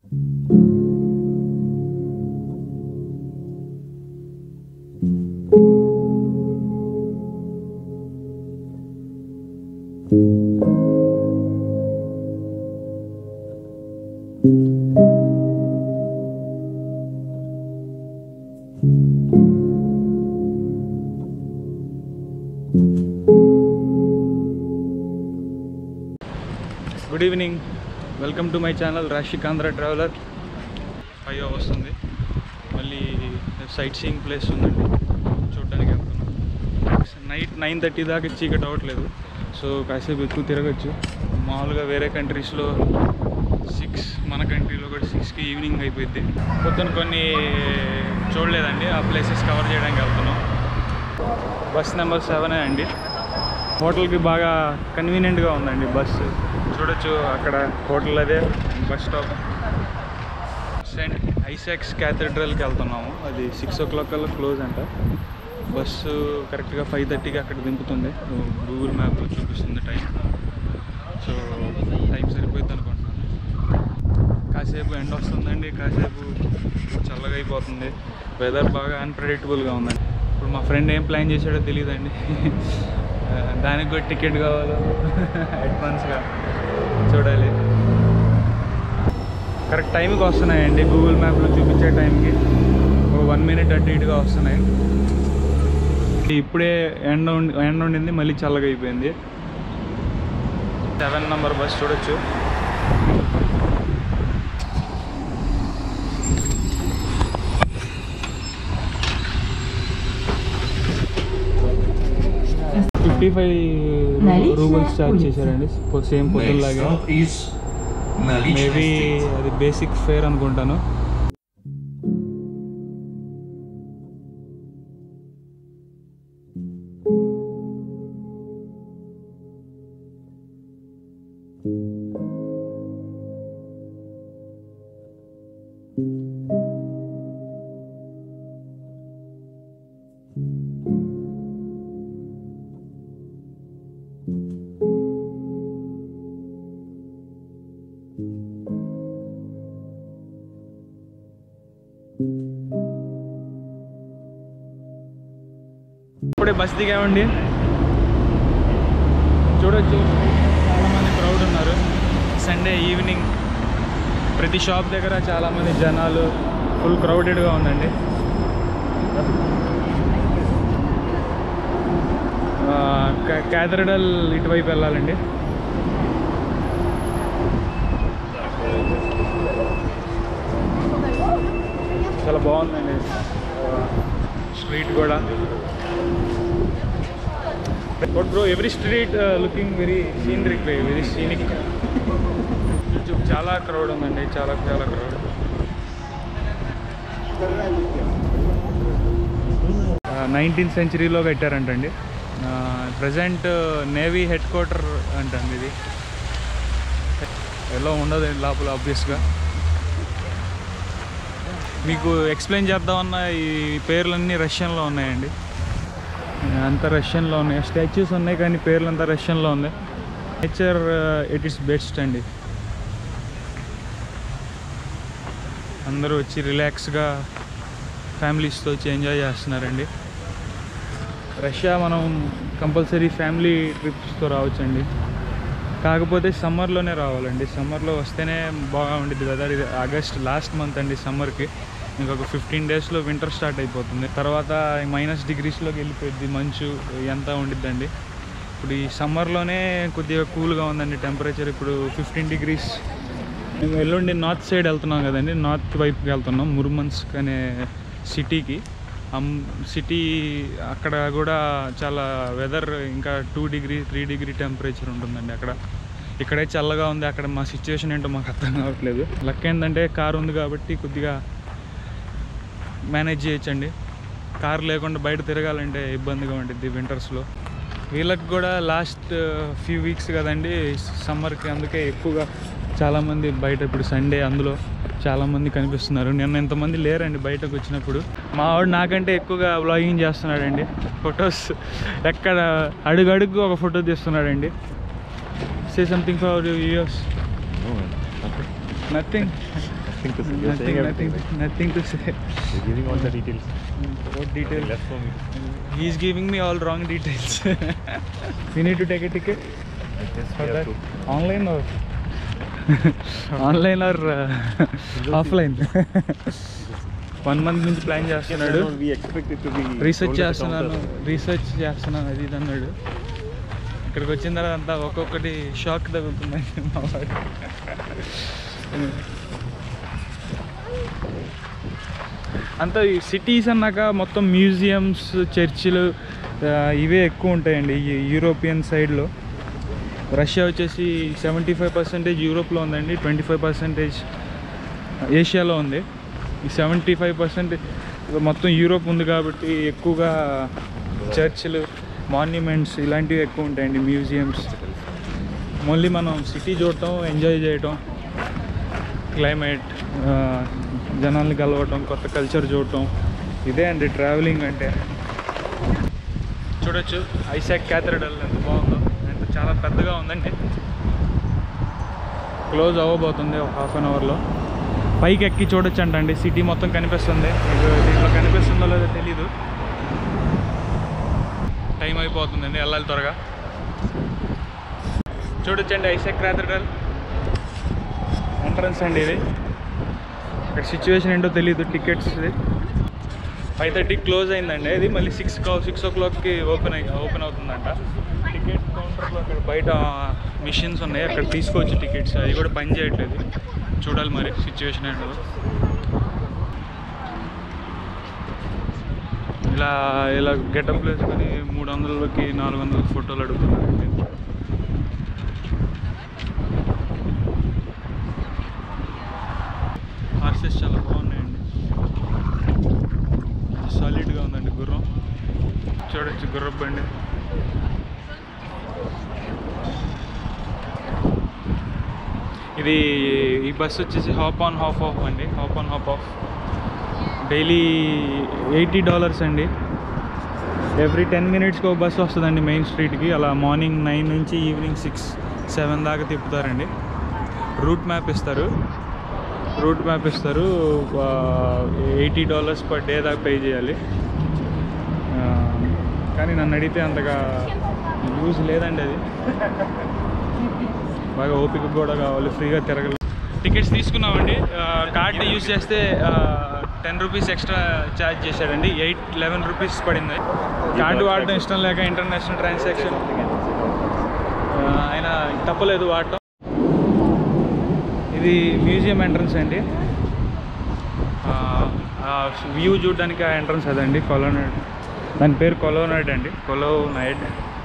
Good evening welcome to my channel Rashik Andhra traveller five వస్తుంది మళ్ళీ sight seeing place ఉందండి చూడడానికి వెళ్తున్నాం నైట్ నైన్ థర్టీ దాకా చీకటి అవ్వట్లేదు సో కాసేపు ఎక్కువ తిరగచ్చు మామూలుగా వేరే కంట్రీస్లో సిక్స్ మన కంట్రీలో కూడా సిక్స్కి ఈవినింగ్ అయిపోయింది పొద్దున కొన్ని చూడలేదండి ఆ ప్లేసెస్ కవర్ చేయడానికి వెళ్తున్నాం బస్ నెంబర్ సెవెనే అండి హోటల్కి బాగా కన్వీనియంట్గా ఉందండి బస్సు చూడొచ్చు అక్కడ హోటల్ అదే బస్ స్టాప్ సెంట్ ఐసాక్స్ క్యాథడ్రల్కి వెళ్తున్నాము అది సిక్స్ ఓ క్లాక్ కల్లా క్లోజ్ అంట బస్సు కరెక్ట్గా ఫైవ్ థర్టీకి అక్కడ దింపుతుంది గూగుల్ మ్యాప్లో చూపిస్తుంది టైం సో టైం సరిపోయింది అనుకుంటున్నాను కాసేపు ఎండ వస్తుందండి కాసేపు చల్లగా అయిపోతుంది వెదర్ బాగా అన్ప్రెడిక్టబుల్గా ఉందండి ఇప్పుడు మా ఫ్రెండ్ ఏం ప్లాన్ చేశాడో తెలియదండి ఆ, దానికి కూడా టికెట్ కావాలో అడ్వాన్స్గా చూడాలి కరెక్ట్ టైంకి వస్తున్నాయండి గూగుల్ మ్యాప్లో చూపించే టైంకి ఒక వన్ మినిట్ అటు ఇటుగా వస్తున్నాయి ఇప్పుడే ఎండ ఉండి ఎండ ఉండింది మళ్ళీ చల్లగా అయిపోయింది సెవెన్ నెంబర్ బస్ చూడొచ్చు ఫిఫ్టీ ఫైవ్ రూబల్స్ ఛార్జ్ చేశారండి సేమ్ Next పొద్దులాగా stop is Nalichna maybe Street. అది బేసిక్ ఫేర్ అనుకుంటాను ఇప్పుడే బస్ దిగామండి చూడొచ్చు చాలామంది క్రౌడ్ ఉన్నారు సండే ఈవినింగ్ ప్రతి షాప్ దగ్గర చాలామంది జనాలు ఫుల్ క్రౌడెడ్గా ఉందండి క్యాథడ్రల్ ఇటువైపు వెళ్ళాలండి చాలా బాగుందండి స్ట్రీట్ కూడా but bro every street looking very scenic very scenic చాలా క్రౌడ్ ఉందండి చాలా చాలా క్రౌడ్ నైన్టీన్త్ సెంచరీలో కట్టారంటండి ప్రజెంట్ నేవీ హెడ్ క్వార్టర్ అంటండి ఇది ఎలా ఉండదు లోపల ఆబ్వియస్గా మీకు ఎక్స్ప్లెయిన్ చేద్దామన్న ఈ పేర్లన్నీ రష్యన్లో ఉన్నాయండి అంతా రష్యన్లో ఉన్నాయి స్టాచ్యూస్ ఉన్నాయి కానీ పేర్లు అంతా రష్యన్లో ఉన్నాయి నేచర్ ఇట్ ఇస్ బెస్ట్ అండి అందరూ వచ్చి రిలాక్స్గా ఫ్యామిలీస్తో వచ్చి ఎంజాయ్ చేస్తున్నారండి రష్యా మనం కంపల్సరీ ఫ్యామిలీ ట్రిప్స్తో రావచ్చండి కాకపోతే సమ్మర్లోనే రావాలండి సమ్మర్లో వస్తేనే బాగా ఉండిద్ది వెదర్ ఇది ఆగస్ట్ లాస్ట్ మంత్ అండి సమ్మర్కి ఇంకొక ఫిఫ్టీన్ డేస్లో వింటర్ స్టార్ట్ అయిపోతుంది తర్వాత మైనస్ డిగ్రీస్లోకి వెళ్ళిపోయింది మంచు ఎంత ఉండిద్దండి ఇప్పుడు ఈ సమ్మర్లోనే కొద్దిగా కూల్గా ఉందండి టెంపరేచర్ ఇప్పుడు ఫిఫ్టీన్ డిగ్రీస్ మేము ఎల్లుండి నార్త్ సైడ్ వెళ్తున్నాం కదండి నార్త్ వైపుకి వెళ్తున్నాం ముర్మన్స్క్ అనే సిటీకి సిటీ అక్కడ కూడా చాలా వెదర్ ఇంకా two degree three degree temperature ఉంటుందండి అక్కడ ఇక్కడే చల్లగా ఉంది అక్కడ మా సిచ్యువేషన్ ఏంటో మాకు అర్థం కావట్లేదు లక్ ఏంటంటే కార్ ఉంది కాబట్టి కొద్దిగా మేనేజ్ చేయొచ్చండి కార్ లేకుండా బయట తిరగాలంటే ఇబ్బందిగా ఉంటుంది వింటర్స్లో వీళ్ళకి కూడా లాస్ట్ ఫ్యూ వీక్స్ కదండి సమ్మర్కి అందుకే ఎక్కువగా చాలామంది బయట ఇప్పుడు సండే అందులో చాలామంది కనిపిస్తున్నారు నిన్న ఇంతమంది లేరండి బయటకు వచ్చినప్పుడు మా వాడు నాకంటే ఎక్కువగా వ్లాగింగ్ చేస్తున్నాడండి ఫొటోస్ ఎక్కడ అడుగు అడుగు ఒక ఫోటో తీస్తున్నాడండి say something for us nothing Nothing to say. You're saying nothing everything. Nothing to say right? You're giving all the details. What detail Left for me. He's giving me all wrong details. we need to take a ticket Yes, for we have that. to. Online or online or uh, offline? One month నుంచి plan చేస్తున్నాడు No, we expect it to be. Research sold at the చేస్తున్నాను counter. Research చేస్తున్నాను అది ఇది అన్నాడు ఇక్కడికి వచ్చిన తర్వాత అంతా ఒక్కొక్కటి షాక్ తగులుతుంది మా వాడు అంతా ఈ సిటీస్ అన్నాక మొత్తం మ్యూజియంస్ చర్చిలు ఆ, ఇవే ఎక్కువ ఉంటాయండి ఈ యూరోపియన్ సైడ్లో రష్యా వచ్చేసి సెవెంటీ ఫైవ్ పర్సెంటేజ్ యూరోప్లో ఉందండి ట్వంటీ ఫైవ్ పర్సెంటేజ్ ఏషియాలో ఉంది ఈ సెవెంటీ ఫైవ్ పర్సెంట్ మొత్తం యూరోప్ ఉంది కాబట్టి ఎక్కువగా చర్చిలు మాన్యుమెంట్స్ ఇలాంటివి ఎక్కువ ఉంటాయండి మ్యూజియంస్ మళ్ళీ మనం సిటీ చూడటం ఎంజాయ్ చేయటం క్లైమేట్ జనాల్ని కలవటం కొత్త కల్చర్ చూడటం ఇదే అండి ట్రావెలింగ్ అంటే చూడొచ్చు ఐసాక్ క్యాథడ్రల్ ఎంత బాగుందో ఎంత చాలా పెద్దగా ఉందండి క్లోజ్ అవ్వబోతుంది ఒక హాఫ్ అన్ అవర్లో పైకి ఎక్కి చూడొచ్చు అంటండి సిటీ మొత్తం కనిపిస్తుంది మీకు దీంట్లో కనిపిస్తుందో లేదో తెలీదు టైం అయిపోతుందండి వెళ్ళాలి త్వరగా చూడొచ్చండి ఐసాక్ క్యాథడ్రల్ ఎంట్రన్స్ అండి ఇది ఇక్కడ సిచ్యువేషన్ ఏంటో తెలియదు టికెట్స్ ఇది ఫైవ్ థర్టీకి క్లోజ్ అయిందండి ఇది మళ్ళీ సిక్స్ సిక్స్ ఓ క్లాక్కి ఓపెన్ అయి ఓపెన్ అవుతుందంట టికెట్ కౌంటర్లో అక్కడ బయట మిషన్స్ ఉన్నాయి అక్కడ తీసుకోవచ్చు టికెట్స్ అవి కూడా పని చేయట్లేదు చూడాలి మరి సిచ్యువేషన్ ఏంటో ఇలా ఇలా గెటప్ వేసుకొని మూడు వందలకి నాలుగు వందల ఫోటోలు అడుగుతున్నారండి హార్సెస్ చాలా బాగున్నాయండి సాలిడ్గా ఉందండి గుర్రం చూడొచ్చు గుర్రం బండి ఇది ఈ బస్ వచ్చేసి హాప్ ఆన్ హాఫ్ ఆఫ్ అండి hop on hop off daily eighty dollars అండి ఎవ్రీ టెన్ మినిట్స్కి ఒక బస్ వస్తుందండి మెయిన్ స్ట్రీట్కి అలా మార్నింగ్ నైన్ నుంచి ఈవినింగ్ సిక్స్ సెవెన్ దాకా తిప్పుతారండి రూట్ మ్యాప్ ఇస్తారు రూట్ మ్యాప్ ఇస్తారు ఎయిటీ డాలర్స్ పర్ డే దాకా పే చేయాలి ఆ, కానీ నన్ను అడిగితే అంతగా యూజ్ లేదండి అది బాగా ఓపిక కూడా కావాలి ఫ్రీగా తిరగలేదు టికెట్స్ తీసుకున్నామండి కార్డ్ యూజ్ చేస్తే టెన్ రూపీస్ ఎక్స్ట్రా ఛార్జ్ చేశాడండి ఎయిట్ లెవెన్ రూపీస్ పడింది కార్డు వాడడం ఇష్టం లేక ఇంటర్నేషనల్ ట్రాన్సాక్షన్ ఆయన తప్పలేదు వాడటం ఇది మ్యూజియం ఎంట్రన్స్ అండి వ్యూ చూడడానికి ఆ ఎంట్రన్స్ అదండి కొలోనైడ్ దాని పేరు కొలోనైడ్ అండి కొలోనైడ్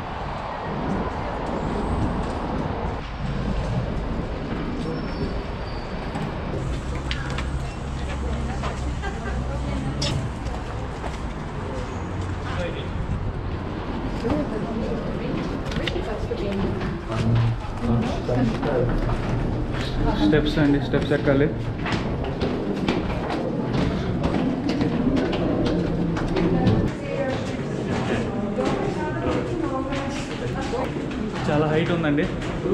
స్టెప్స్ అండి స్టెప్స్ ఎక్కాలి చాలా హైట్ ఉందండి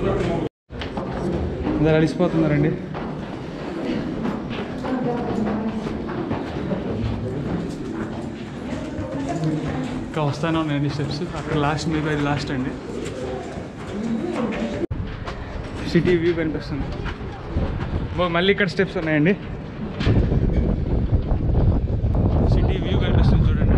అందరు అలిసిపోతున్నారండి ఇంకా వస్తానే ఉన్నాయండి స్టెప్స్ అక్కడ లాస్ట్ మీకు అది లాస్ట్ అండి సిటీ వ్యూ కనిపిస్తుంది ఓ, మళ్ళీ ఇక్కడ స్టెప్స్ ఉన్నాయండి సిటీ వ్యూ కనిపిస్తుంది చూడండి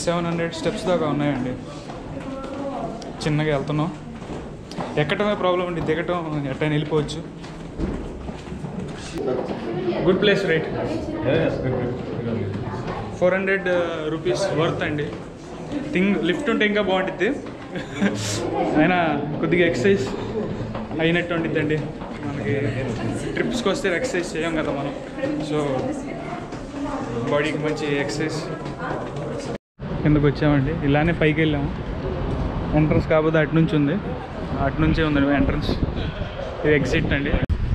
సెవెన్ హండ్రెడ్ స్టెప్స్ దాకా ఉన్నాయండి చిన్నగా వెళ్తున్నాం ఎక్కటమే ప్రాబ్లం అండి దిగటం ఎట్టైనా వెళ్ళిపోవచ్చు good place right four hundred rupees worth అండి థింగ్ లిఫ్ట్ ఉంటే ఇంకా బాగుంటుంది అయినా కొద్దిగా ఎక్సర్సైజ్ అయినట్టు ఉండిద్దండి మనకి ట్రిప్స్కి వస్తే ఎక్సర్సైజ్ చేయం కదా మనం సో బాడీకి మంచి ఎక్సర్సైజ్ కిందకు వచ్చామండి ఇలానే పైకి వెళ్ళాము ఎంట్రన్స్ కాకపోతే అటు నుంచి ఉంది అటు నుంచే ఉంది ఎంట్రన్స్ ఇది ఎగ్జిట్ అండి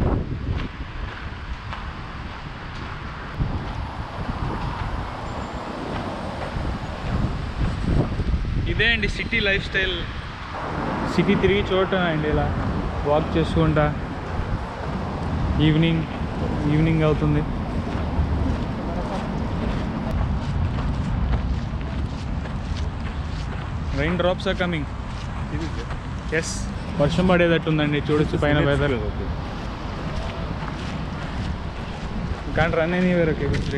ఇదే అండి సిటీ లైఫ్ స్టైల్ సిటీ తిరిగి చూడటం అండి ఇలా వాక్ చేసుకుంటా ఈవినింగ్ ఈవినింగ్ అవుతుంది rain drops are coming yes వర్షం పడేటట్టు ఉందండి చూడొచ్చు పైన వెదర్ కానీ రన్ అని వేరు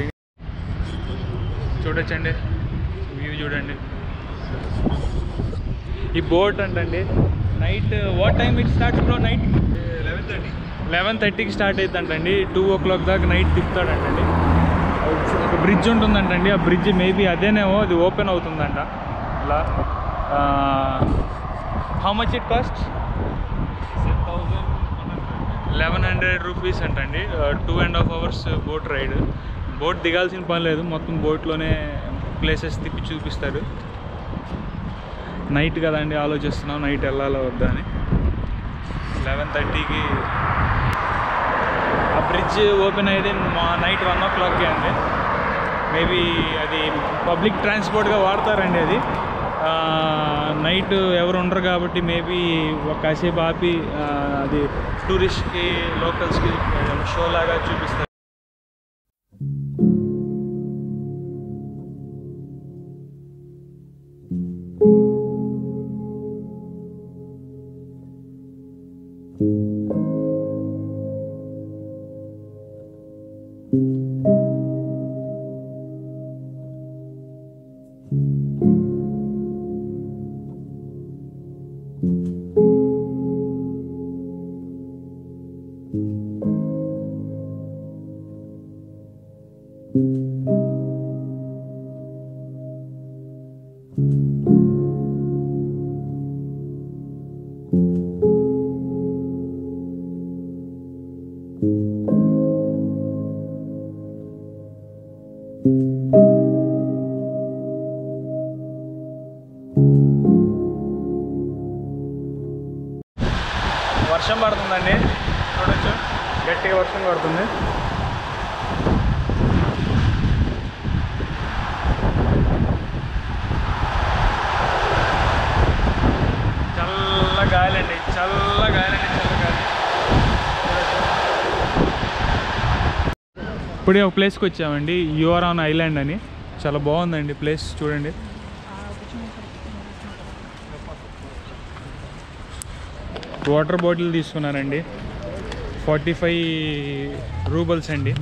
చూడొచ్చండి వ్యూ చూడండి ఈ బోట్ అంటండి night what time it starts bro night eleven thirty eleven థర్టీకి స్టార్ట్ అవుతుందంటండి టూ ఓ క్లాక్ దాకా నైట్ తిప్పుతాడంటండి ఒక బ్రిడ్జ్ ఉంటుందంటండి ఆ బ్రిడ్జ్ మేబీ అదేనేమో అది ఓపెన్ అవుతుందంట ఇలా how much it cost eleven hundred rupees అంటండి two and half hours boat ride boat దిగాల్సిన పని లేదు మొత్తం బోట్లోనే ప్లేసెస్ తిప్పి చూపిస్తారు నైట్ కదండి ఆలోచిస్తున్నాం నైట్ వెళ్ళాలా వద్దా అని లెవెన్ థర్టీకి ఆ బ్రిడ్జ్ ఓపెన్ అయ్యేది మా నైట్ వన్ ఓ క్లాక్కి అండి మేబీ అది పబ్లిక్ ట్రాన్స్పోర్ట్గా వాడతారండి అది నైట్ ఎవరు ఉండరు కాబట్టి మేబీ ఒక కాసేపు ఆపి ఆ, అది టూరిస్ట్కి లోకల్స్కి షో లాగా చూపిస్తారు వర్షం పడుతుందండి చూడొచ్చు గట్టిగా వర్షం పడుతుంది చల్ల గాలండి చల్ల గాలండి చల్ల గాలి ఇప్పుడే ఒక ప్లేస్కి వచ్చామండి యువర్ ఆన్ ఐలాండ్ అని చాలా బాగుందండి ప్లేస్ చూడండి వాటర్ బాటిల్ తీసుకున్నానండి ఫార్టీ ఫైవ్ రూబల్స్ అండి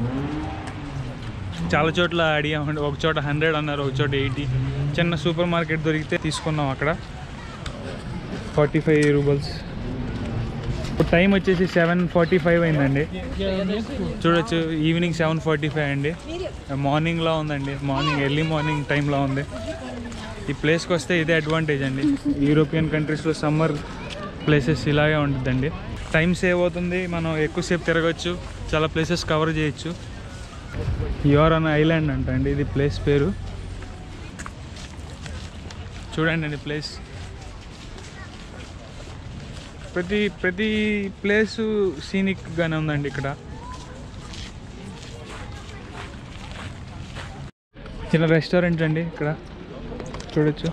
చాలా చోట్ల అడిగామండి ఒక చోట హండ్రెడ్ అన్నారు ఒక చోట ఎయిటీ చిన్న సూపర్ మార్కెట్ దొరికితే తీసుకున్నాం అక్కడ ఫార్టీ ఫైవ్ రూబల్స్ ఇప్పుడు టైం వచ్చేసి సెవెన్ ఫార్టీ ఫైవ్ అయిందండి చూడొచ్చు ఈవినింగ్ సెవెన్ ఫార్టీ ఫైవ్ అండి మార్నింగ్లో ఉందండి మార్నింగ్ ఎర్లీ మార్నింగ్ టైంలో ఉంది ఈ ప్లేస్కి వస్తే ఇదే అడ్వాంటేజ్ అండి యూరోపియన్ కంట్రీస్లో సమ్మర్ ప్లేసెస్ ఇలాగే ఉంటుందండి టైం సేవ్ అవుతుంది మనం ఎక్కువసేపు తిరగచ్చు చాలా ప్లేసెస్ కవర్ చేయొచ్చు యువర్ అన్ ఐలాండ్ అంట అండి ఇది ప్లేస్ పేరు చూడండి అండి ప్లేస్ ప్రతి ప్రతి ప్లేసు సీనిక్గానే ఉందండి ఇక్కడ చిన్న రెస్టారెంట్ అండి ఇక్కడ చూడొచ్చు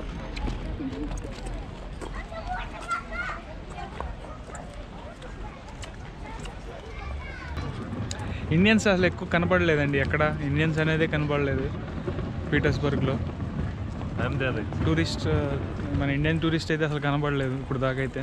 ఇండియన్స్ అసలు ఎక్కువ కనపడలేదండి ఎక్కడ ఇండియన్స్ అనేది కనపడలేదు పీటర్స్బర్గ్లో టూరిస్ట్ మన ఇండియన్ టూరిస్ట్ అయితే అసలు కనపడలేదు ఇప్పుడు దాకా అయితే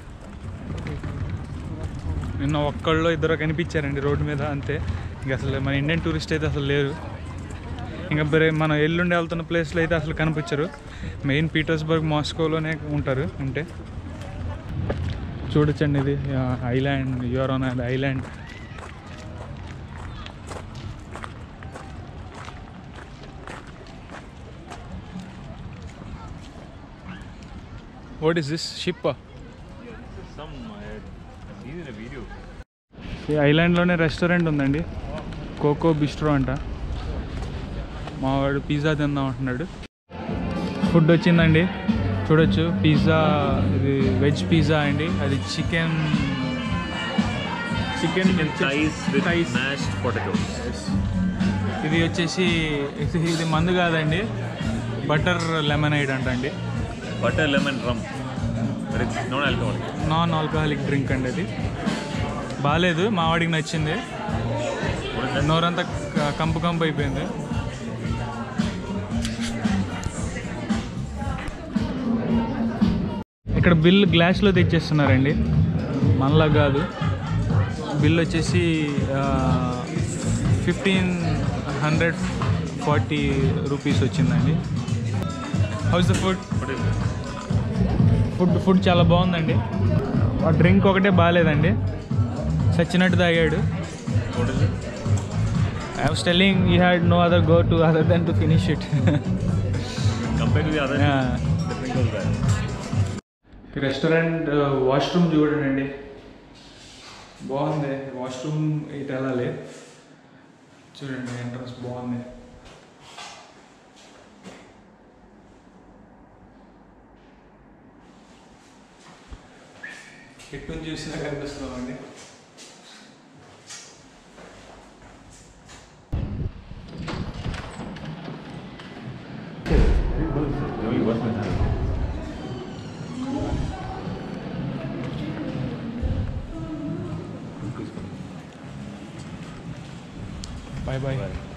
నిన్న ఒక్కళ్ళు ఇద్దరు కనిపించారండి రోడ్డు మీద అంతే ఇంక అసలు మన ఇండియన్ టూరిస్ట్ అయితే అసలు లేరు ఇంకా బరే మనం ఎల్లుండి వెళ్తున్న ప్లేస్లో అయితే అసలు కనిపించరు మెయిన్ పీటర్స్బర్గ్ మాస్కోలోనే ఉంటారు ఉంటే చూడొచ్చండి ఇది island you're on island what is this ship Some I had seen in a video. ఈ ఐలాండ్లోనే రెస్టారెంట్ ఉందండి కోకో బిస్ట్రో అంట మావాడు పిజ్జా తిందాం అంటున్నాడు ఫుడ్ వచ్చిందండి చూడొచ్చు పిజ్జా ఇది వెజ్ పిజ్జా అండి అది chicken chicken Chicken thighs with Thighs. mashed potatoes. ఇది వచ్చేసి ఇది- ఇది మందు కాదండి బటర్ లెమనైడ్ అంట అండి Butter lemon rum. But it's non alcoholic. Non alcoholic drink అండి అది బాగాలేదు మా వాడికి నచ్చింది What is that? నోరంతా క- కంపు కంపు అయిపోయింది ఇక్కడ బిల్ గ్లాస్లో తెచ్చేస్తున్నారండి మనలా కాదు బిల్ వచ్చేసి ఫిఫ్టీన్ హండ్రెడ్ ఫార్టీ రూపీస్ వచ్చిందండి how's the food What is it? Food food చాలా బాగుందండి ఆ డ్రింక్ ఒకటే బాగాలేదండి సచ్చినట్టు తాగాడు What is it? I was telling you had no other go to other then to finish it Compared to the other, Yeah. the drink was bad. Restaurant washroom చూడండి బాగుంది washroom ఇటు వెళ్ళాలి చూడండి ఎంట్రన్స్ బాగుంది ఎటు చూసినా కనిపిస్తున్నామండి Only was my hand. Bye bye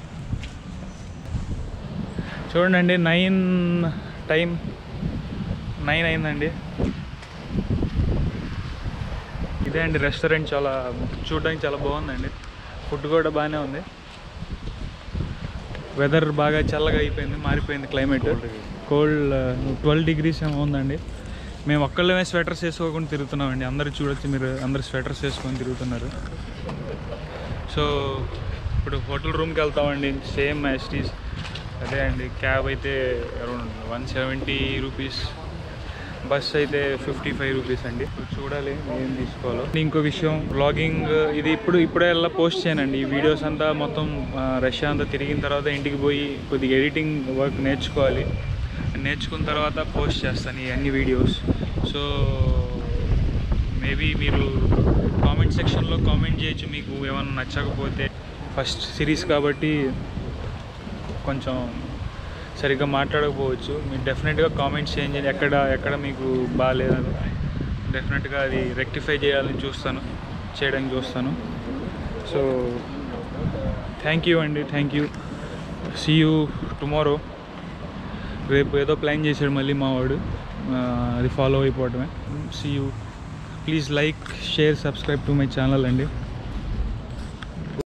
చూడండి నైన్ టైం నైన్ అయిందండి ఇదే అండి రెస్టారెంట్ చాలా చూడడానికి చాలా బాగుందండి ఫుడ్ కూడా బాగానే ఉంది వెదర్ బాగా చల్లగా అయిపోయింది మారిపోయింది క్లైమేట్ కోల్డ్ ట్వెల్వ్ డిగ్రీస్ ఏమో ఉందండి మేము ఒక్కళ్ళమే స్వెటర్స్ వేసుకోకుండా తిరుగుతున్నామండి అందరు చూడొచ్చు మీరు అందరు స్వెటర్స్ వేసుకొని తిరుగుతున్నారు సో ఇప్పుడు హోటల్ రూమ్కి వెళ్తామండి సేమ్ యాస్టీస్ అదే అండి క్యాబ్ అయితే around one seventy rupees bus అయితే ఫిఫ్టీ ఫైవ్ రూపీస్ అండి ఇప్పుడు చూడాలి ఏం తీసుకోవాలో ఇంకో విషయం బ్లాగింగ్ ఇది ఇప్పుడు ఇప్పుడే ఎలా పోస్ట్ చేయనండి ఈ వీడియోస్ అంతా మొత్తం ఆ, రష్యా అంతా తిరిగిన తర్వాత ఇంటికి పోయి కొద్దిగా ఎడిటింగ్ వర్క్ నేర్చుకోవాలి నేర్చుకున్న తర్వాత పోస్ట్ చేస్తాను ఈ అన్ని వీడియోస్ సో మేబీ మీరు కామెంట్ సెక్షన్లో కామెంట్ చేయొచ్చు మీకు ఏమైనా నచ్చకపోతే ఫస్ట్ సిరీస్ కాబట్టి కొంచెం సరిగ్గా మాట్లాడకపోవచ్చు మీరు డెఫినెట్గా కామెంట్స్ చేంజ్ చేయండి ఎక్కడ ఎక్కడ మీకు బాగాలేదు డెఫినెట్గా అది రెక్టిఫై చేయాలని చూస్తాను చేయడానికి చూస్తాను సో థ్యాంక్ యూ అండి thank you see you tomorrow రేపు ఏదో ప్లాన్ చేశాడు మళ్ళీ మా వాడు ఆ, అది ఫాలో అయిపోవటమే see you please like share subscribe to my channel అండి